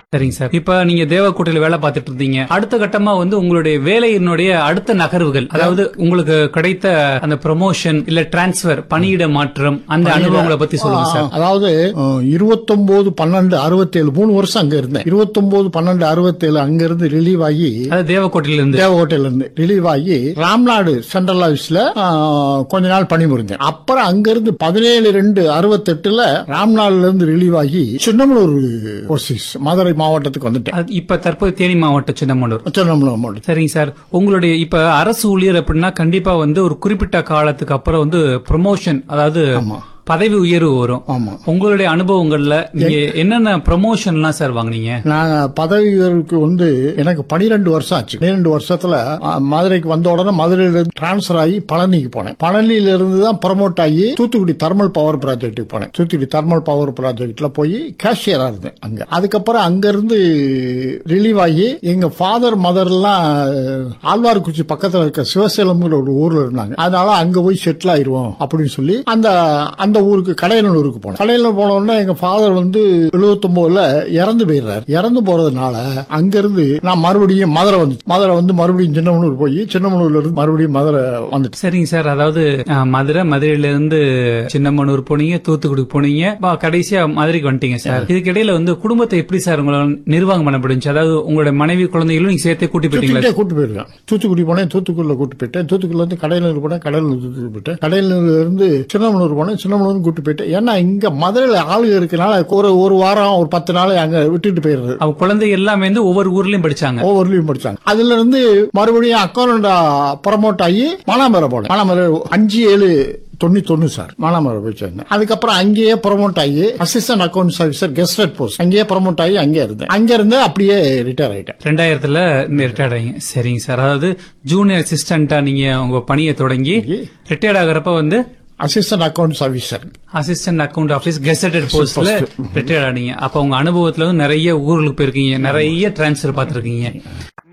சரிங்க சார் இப்ப நீங்க தேவக்கோட்டையில வேலை பார்த்துட்டு இருந்தீங்க அடுத்த கட்டமா வந்து உங்களுடைய வேலையினுடைய அடுத்த நகர்வுகள் அதாவது உங்களுக்கு கிடைத்த அந்த ப்ரமோஷன் இல்ல டிரான்ஸ்பர் பணியிட மாற்றம் அந்த அனுபவங்களை பத்தி சொல்லுங்க சார் அதாவது இருபத்தொன்பது பன்னெண்டு அறுபத்தேழு மூணு வருஷம் அங்க இருந்தேன் இருபத்தொன்பது பன்னெண்டு அறுபத்தேழு அங்க இருந்து ரிலீவ் ஆகி அதாவது தேவக்கோட்டையில இருந்து தேவகோட்டையில இருந்து ரிலீவ் ஆகி ராம்நாடு சென்ட்ரல் ஆபீஸ்ல ஆ, கொஞ்ச நாள் பணிபுரிஞ்சேன் அப்புறம் அங்க இருந்து பதினேழு ரெண்டு அறுபத்தெட்டுல ராம்நாடுல இருந்து ரிலீவ் ஆகி சின்னமனூர் ஓசிஸ் மதுரை மாவட்டத்துக்கு வந்துட்டேன் அது இப்ப தற்போது தேனி மாவட்டம் சின்னமனூர் சின்னமனூர் மாவட்டம் சரிங்க சார் உங்களுடைய இப்ப அரசு ஊழியர் அப்படின்னா கண்டிப்பா வந்து ஒரு குறிப்பிட்ட காலத்துக்கு அப்புறம் வந்து ப்ரொமோஷன் அதாவது ஆமா. பதவி உயர்வு வரும் ஆமா உங்களுடைய அனுபவங்கள்ல நீங்க என்னென்ன ப்ரொமோஷன்லாம் சார் வாங்குனீங்க நான் பதவி உயர்வுக்கு வந்து எனக்கு பனிரெண்டு வருஷம் ஆச்சு பன்னிரெண்டு வருஷத்துல ஆ, மதுரைக்கு வந்த உடனே மதுரையில இருந்து டிரான்ஸ்பர் ஆகி பழனிக்கு போனேன் பழனியில இருந்து தான் ப்ரமோட் ஆகி தூத்துக்குடி தர்மல் பவர் ப்ராஜெக்ட்டுக்கு போனேன் தூத்துக்குடி தர்மல் பவர் ப்ராஜெக்ட்ல போய் கேஷியரா இருந்தேன் அங்க அதுக்கப்புறம் அங்க இருந்து ரிலீவ் ஆகி எங்க ஃபாதர் மதர் எல்லாம் ஆழ்வார்குச்சி பக்கத்துல இருக்க சிவசேலம்ங்கிற ஒரு ஊர்ல இருந்தாங்க அதனால அங்க போய் செட்டில் ஆயிருவோம் அப்படின்னு சொல்லி அந்த அந்த ஊருக்கு கடையனூருக்கு போனேன் கடையனூர் போன உடனே எங்க ஃபாதர் வந்து 79 இறந்து போயிடுறாரு இறந்து போறதுனால அங்கிருந்து நான் மறுபடியும் மதுரை வந்து மதுரை வந்து மறுபடியும் சின்னமனூர் போய் சின்னமனூர்ல இருந்து மறுபடியும் மதுரை வந்துட்டு சரிங்க சார் அதாவது அஹ், மதுரை மதுரையில இருந்து சின்னமனூர் போனீங்க தூத்துக்குடி போனீங்க பா, கடைசியா மதுரைக்கு வந்துட்டீங்க சார் இதுக்கு இடையில வந்து குடும்பத்தை எப்படி சார் உங்களால நிர்வாகம் பண்ண முடிஞ்சு அதாவது உங்களுடைய மனைவி குழந்தைகளும் நீங்க சேர்த்தே கூட்டி போயிட்டீங்களா தூத்துக்குடியே கூட்டு போயிருக்கேன் தூத்துக்குடி போனேன் தூத்துக்குடியில கூட்டு போயிட்டேன் தூத்துக்குடியில இருந்து கடையனூர் போனேன் கடையனூர் தூத்துக்குடி போயிட்டேன் கடையனூர்ல இருந்து சின்னமனூர் போனேன் சின்னமனூர் கூட்டு போயிட்டேன் ஏன்னா இங்க மதுரையில ஆளுங்க இருக்கனால ஒரு ஒரு வாரம் ஒரு பத்து நாள் அங்க விட்டுட்டு போயிடுறது அவ குழந்தை எல்லாமே வந்து ஒவ்வொரு ஊர்லயும் படிச்சாங்க ஒவ்வொருலையும் படிச்சாங்க அதுல இருந்து மறுபடியும் அக்கௌண்ட் ப்ரமோட் ஆகி மானாமரை போனேன் மானாமரை அஞ்சு ஏழு தொண்ணூத்தொன்னு சார் மானாமரை போய் சேர்ந்தேன் அதுக்கப்புறம் அங்கேயே ப்ரமோட் ஆகி assistant account officer gazetted post அங்கேயே ப்ரமோட் ஆகி அங்கே இருந்தேன் அங்க இருந்து அப்படியே ரிட்டையர் ஆயிட்டேன் ரெண்டாயிரத்துல ரிட்டையர்ட் ஆகிங்க சரிங்க சார் அதாவது ஜூனியர் அசிஸ்டண்டா நீங்க உங்க பணியை தொடங்கி ரிட்டையர்ட் ஆகுறப்ப வந்து assistant accounts officer assistant account office gazetted போஸ்ட்ல ரிட்டையர்ட் ஆனீங்க அப்ப உங்க அனுபவத்துல வந்து நிறைய ஊர்களுக்கு போயிருக்கீங்க நிறைய டிரான்ஸ்ஃபர் பார்த்திருக்கீங்க